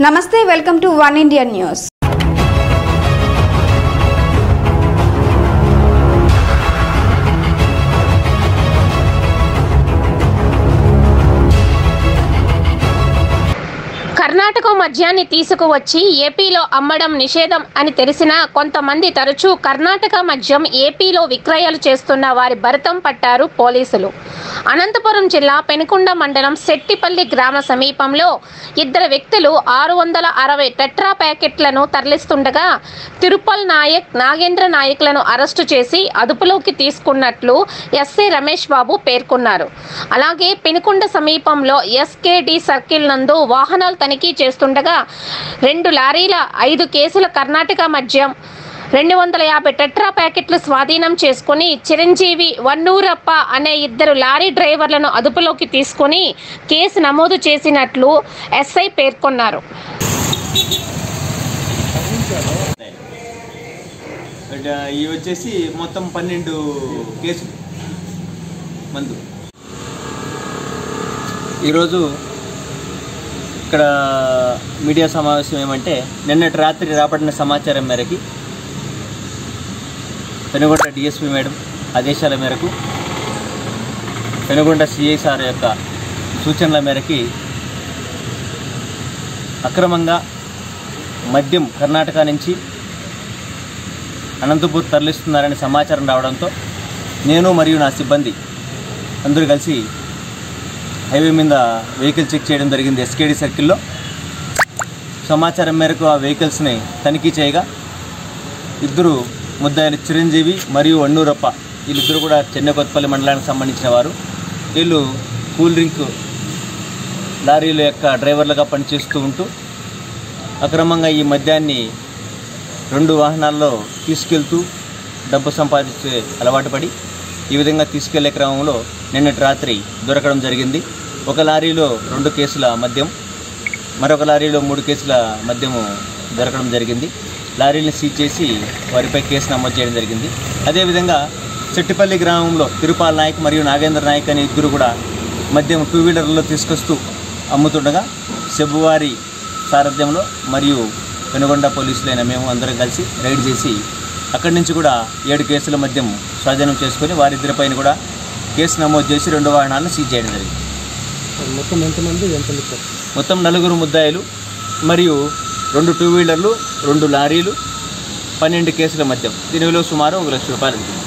నమస్తే welcome to one India news Karnataka మద్యాన్ని తీసుకువచ్చి ఏపీలో అమ్మడం నిషేధం అని తెలిసినా కొంతమంది తరచూ కర్ణాటక మద్యం ఏపీలో విక్రయాలు చేస్తున్న వారి భరతం పట్టారు పోలీసులు అనంతపురం జిల్లా పెనుకొండ మండలం సెట్టిపల్లి గ్రామ సమీపంలో ఇద్దరు వ్యక్తులు ఆరు వందల అరవై టెట్రా ప్యాకెట్లను తరలిస్తుండగా తిరుపల్ నాయక్ నాగేంద్ర నాయక్లను అరెస్టు చేసి అదుపులోకి తీసుకున్నట్లు ఎస్ఐ రమేష్ బాబు పేర్కొన్నారు అలాగే పెనుకొండ సమీపంలో ఎస్కేడి సర్కిల్ నందు వాహనాలు తనిఖీ చేస్తుండగా రెండు లారీల ఐదు కేసుల కర్ణాటక మద్యం రెండు వందల యాభై టెట్రా ప్యాకెట్లు స్వాధీనం చేసుకుని చిరంజీవి వన్నూరప్ప అనే ఇద్దరు లారీ డ్రైవర్లను అదుపులోకి తీసుకుని కేసు నమోదు చేసినట్లు ఎస్ఐ పేర్కొన్నారు బట్ ఇవి వచ్చేసి మొత్తం పన్నెండు కేసులు మందు ఈరోజు ఇక్కడ మీడియా సమావేశం ఏమంటే నిన్నటి రాత్రి రాబడిన సమాచారం మేరకి పెనుగొండ డిఎస్పీ మేడం ఆదేశాల మేరకు పెనుగొండ సిఐ సార్ యొక్క సూచనల మేరకి అక్రమంగా మద్యం కర్ణాటక నుంచి అనంతపూర్ తరలిస్తున్నారనే సమాచారం రావడంతో నేను మరియు నా సిబ్బంది అందరూ కలిసి హైవే మీద వెహికల్ చెక్ చేయడం జరిగింది ఎస్కేడి సర్కిల్లో సమాచారం మేరకు ఆ వెహికల్స్ని తనిఖీ చేయగా ఇద్దరు ముద్దాయిలు చిరంజీవి మరియు వన్నూరప్ప వీళ్ళిద్దరు కూడా చెన్నకొత్తపల్లి మండలానికి సంబంధించిన వారు వీళ్ళు కూల్ డ్రింక్ లారీల యొక్క డ్రైవర్లుగా పనిచేస్తూ ఉంటూ అక్రమంగా ఈ మద్యాన్ని రెండు వాహనాల్లో తీసుకెళ్తూ డబ్బు సంపాదించే అలవాటు పడి ఈ విధంగా తీసుకెళ్లే క్రమంలో నిన్నటి రాత్రి దొరకడం జరిగింది ఒక లారీలో రెండు కేసుల మద్యం మరొక లారీలో మూడు కేసుల మద్యము దొరకడం జరిగింది లారీని సీజ్ చేసి వారిపై కేసు నమోదు చేయడం జరిగింది అదేవిధంగా చెట్టిపల్లి గ్రామంలో తిరుపాల్ నాయక్ మరియు నాగేంద్ర నాయక్ అనే ఇద్దరు కూడా మద్యం టూ వీలర్లలో తీసుకొస్తూ అమ్ముతుండగా సెబ్బువారి సారథ్యంలో మరియు పెనుగొండ పోలీసులైన మేము అందరం కలిసి రైడ్ చేసి అక్కడి నుంచి కూడా ఏడు కేసుల మద్యం స్వాధీనం చేసుకొని వారిద్దరిపైన కూడా కేసు నమోదు చేసి రెండు వాహనాలను సీజ్ చేయడం జరిగింది మొత్తం ఎంతమంది ఎంత లిక్కర్ మొత్తం నలుగురు ముద్దాయిలు మరియు రెండు టూ వీలర్లు రెండు లారీలు పన్నెండు కేసుల మద్యం దీని విలువ సుమారు ఒక లక్ష రూపాయలు ఉంటుంది